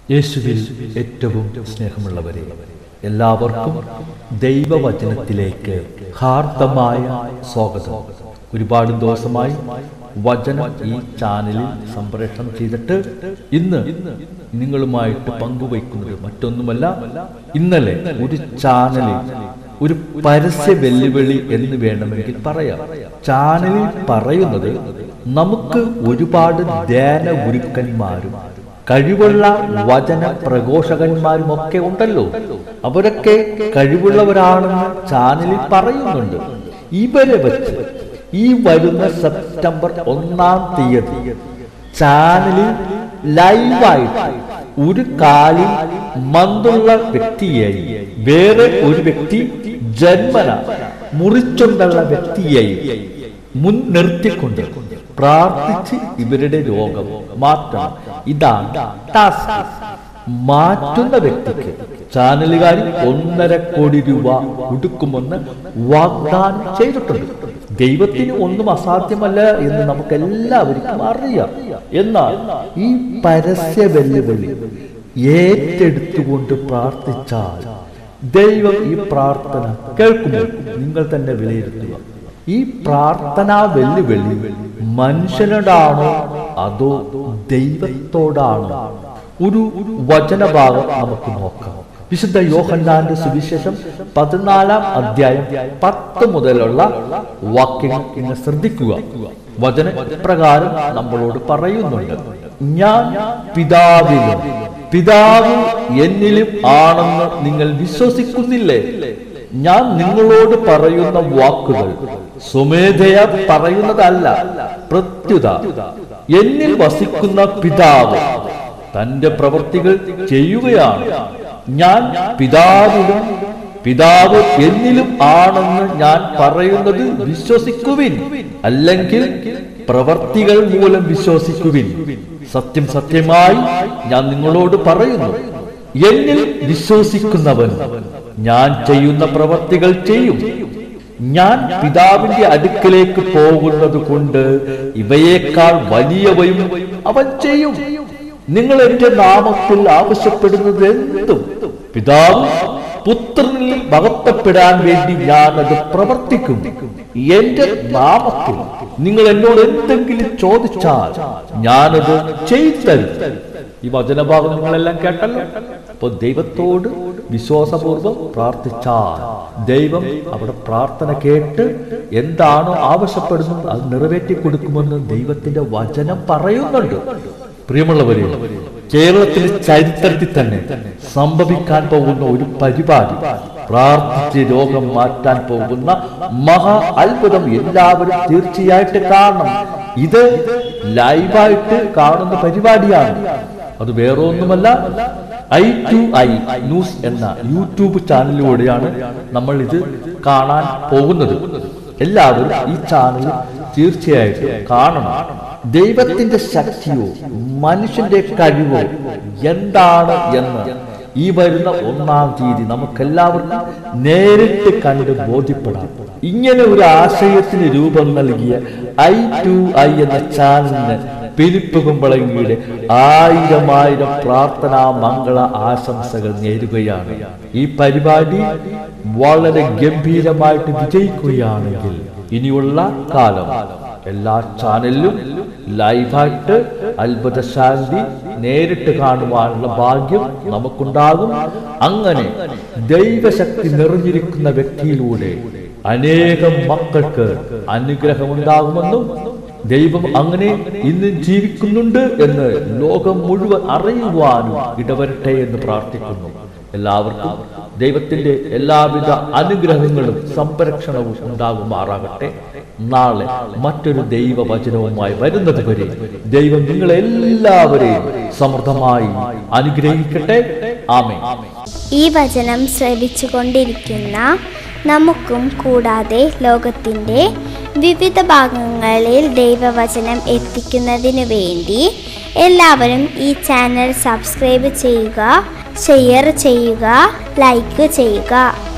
യേശുവിൽ ഏറ്റവും സ്നേഹമുള്ളവരെ എല്ലാവർക്കും ദൈവവചനത്തിലേക്ക് ഹാർദമായ സ്വാഗതം ഒരുപാട് ദിവസമായി വചനം ഈ ചാനലിൽ സംപ്രേഷണം ചെയ്തിട്ട് ഇന്ന് നിങ്ങളുമായിട്ട് പങ്കുവയ്ക്കുന്നത് മറ്റൊന്നുമല്ല ഇന്നലെ ഒരു ചാനലിൽ ഒരു പരസ്യ വെല്ലുവിളി എന്ന് വേണമെങ്കിൽ പറയാം ചാനലിൽ പറയുന്നത് നമുക്ക് ഒരുപാട് ധ്യാന ഗുരുക്കന്മാരും കഴിവുള്ള വചന പ്രഘോഷകന്മാരും ഒക്കെ ഉണ്ടല്ലോ അവരൊക്കെ കഴിവുള്ളവരാണെന്ന് ചാനലിൽ പറയുന്നുണ്ട് ഇവരെ വെച്ച് ഈ വരുന്ന സെപ്റ്റംബർ ഒന്നാം തീയതി ചാനലിൽ ലൈവായിട്ട് ഒരു കാലിൽ മന്തുള്ള വ്യക്തിയായി വേറെ ഒരു വ്യക്തി ജന്മന മുറിച്ചുണ്ടുള്ള വ്യക്തിയായി മുൻ നിർത്തിക്കൊണ്ട് പ്രാർത്ഥിച്ച് ഇവരുടെ രോഗം മാറ്റണം ഇതാണ് ടാസ്ക് മാറ്റുന്ന വ്യക്തിക്ക് ചാനലുകാരിൽ ഒന്നര കോടി രൂപ കൊടുക്കുമെന്ന് വാഗ്ദാനം ചെയ്തിട്ടുണ്ട് ദൈവത്തിന് ഒന്നും അസാധ്യമല്ല എന്ന് നമുക്ക് എല്ലാവർക്കും അറിയാം എന്നാൽ ഈ പരസ്യ വെല്ലുവിളി ഏറ്റെടുത്തുകൊണ്ട് പ്രാർത്ഥിച്ചാൽ ദൈവം ഈ പ്രാർത്ഥന കേൾക്കുമോ നിങ്ങൾ തന്നെ വിലയിരുത്തുക ഈ പ്രാർത്ഥനാ വെല്ലുവിളി മനുഷ്യനോടാണോ അതോ ദൈവത്തോടാണോ ഒരു വചനഭാഗം നമുക്ക് നോക്കാം വിശുദ്ധ യോഹന്നാന്റെ സുവിശേഷം പതിനാലാം അധ്യായം പത്ത് മുതലുള്ള വാക്യങ്ങൾ ഇന്ന് ശ്രദ്ധിക്കുക വചന പ്രകാരം നമ്മളോട് പറയുന്നുണ്ട് ഞാൻ പിതാവിലും പിതാവ് എന്നിലും ആണെന്ന് നിങ്ങൾ വിശ്വസിക്കുന്നില്ലേ ഞാൻ നിങ്ങളോട് പറയുന്ന വാക്കുകൾ സ്വമേധയ പറയുന്നതല്ല പ്രത്യുത എന്നിൽ വസിക്കുന്ന പിതാവ് തന്റെ പ്രവൃത്തികൾ ചെയ്യുകയാണ് ഞാൻ പിതാവിലും പിതാവ് എന്നിലും ആണെന്ന് ഞാൻ പറയുന്നത് വിശ്വസിക്കുവിൻ അല്ലെങ്കിൽ പ്രവർത്തികൾ മൂലം വിശ്വസിക്കുവിൻ സത്യം സത്യമായി ഞാൻ നിങ്ങളോട് പറയുന്നു എന്നിൽ വിശ്വസിക്കുന്നവൻ ഞാൻ ചെയ്യുന്ന പ്രവർത്തികൾ ചെയ്യും ഞാൻ പിതാവിന്റെ അടുക്കലേക്ക് പോകുന്നത് കൊണ്ട് ഇവയേക്കാൾ വലിയവയും അവൻ ചെയ്യും നിങ്ങൾ എന്റെ നാമത്തിൽ ആവശ്യപ്പെടുന്നത് എന്തും പിതാവ് പുത്രനിൽ മഹത്വപ്പെടാൻ വേണ്ടി ഞാൻ അത് പ്രവർത്തിക്കും എന്റെ നാമത്തിൽ നിങ്ങൾ എന്നോട് എന്തെങ്കിലും ചോദിച്ചാൽ ഞാനത് ചെയ്തരും ഈ വചനഭാഗം നിങ്ങളെല്ലാം കേട്ടല്ലോ അപ്പൊ ദൈവത്തോട് വിശ്വാസപൂർവ്വം പ്രാർത്ഥിച്ചാൽ ദൈവം അവിടെ പ്രാർത്ഥന കേട്ട് എന്താണോ ആവശ്യപ്പെടുന്നത് അത് നിറവേറ്റി കൊടുക്കുമെന്ന് ദൈവത്തിന്റെ വചനം പറയുന്നുണ്ട് പ്രിയമുള്ളവരെ കേരളത്തിലെ ചരിത്രത്തിൽ തന്നെ സംഭവിക്കാൻ പോകുന്ന ഒരു പരിപാടി പ്രാർത്ഥിച്ച് രോഗം മാറ്റാൻ പോകുന്ന മഹാ അത്ഭുതം എല്ലാവരും തീർച്ചയായിട്ട് കാണണം ഇത് ലൈവായിട്ട് കാണുന്ന പരിപാടിയാണ് അത് വേറെ ഒന്നുമല്ല ഐ ടു ഐ ന്യൂസ് എന്ന യൂട്യൂബ് ചാനലിലൂടെയാണ് നമ്മൾ ഇത് കാണാൻ പോകുന്നത് എല്ലാവരും ഈ ചാനൽ തീർച്ചയായിട്ടും കാണണം ദൈവത്തിന്റെ ശക്തിയോ മനുഷ്യന്റെ കഴിവോ എന്താണ് എന്ന് ഈ വരുന്ന ഒന്നാം തീയതി നമുക്കെല്ലാവർക്കും നേരിട്ട് കണ്ട് ബോധ്യപ്പെടാം ഇങ്ങനെ ഒരു ആശയത്തിന് രൂപം നൽകിയ ഐ ടു ഐ എന്ന ചാനലിന് ഫിലിപ്പ് കുമ്പളങ്ങിയുടെ ആയിരം ആയിരം പ്രാർത്ഥനാ മംഗള ആശംസകൾ നേരുകയാണ് ഈ പരിപാടി വളരെ ഗംഭീരമായിട്ട് വിജയിക്കുകയാണെങ്കിൽ ഇനിയുള്ള കാലം എല്ലാ ചാനലിലും ലൈവായിട്ട് അത്ഭുത ശാന്തി നേരിട്ട് കാണുവാനുള്ള ഭാഗ്യം നമുക്കുണ്ടാകും അങ്ങനെ ദൈവശക്തി നിറഞ്ഞിരിക്കുന്ന വ്യക്തിയിലൂടെ അനേകം മക്കൾക്ക് അനുഗ്രഹമുണ്ടാകുമെന്നും ദൈവം അങ്ങനെ ഇന്ന് ജീവിക്കുന്നുണ്ട് എന്ന് ലോകം മുഴുവൻ അറിയുവാനും ഇടവരട്ടെ എന്ന് പ്രാർത്ഥിക്കുന്നു എല്ലാവർക്കും ദൈവത്തിന്റെ എല്ലാവിധ അനുഗ്രഹങ്ങളും സംരക്ഷണവും ഉണ്ടാകുമാറാകട്ടെ നാളെ മറ്റൊരു ദൈവവചനവുമായി വരുന്നത് വരെ ദൈവം നിങ്ങളെ എല്ലാവരെയും സമൃദ്ധമായി അനുഗ്രഹിക്കട്ടെ ആമേ ഈ വചനം ശ്രവിച്ചുകൊണ്ടിരിക്കുന്ന നമുക്കും കൂടാതെ ലോകത്തിൻ്റെ വിവിധ ഭാഗങ്ങളിൽ ദൈവവചനം എത്തിക്കുന്നതിനു വേണ്ടി എല്ലാവരും ഈ ചാനൽ സബ്സ്ക്രൈബ് ചെയ്യുക ഷെയർ ചെയ്യുക ലൈക്ക് ചെയ്യുക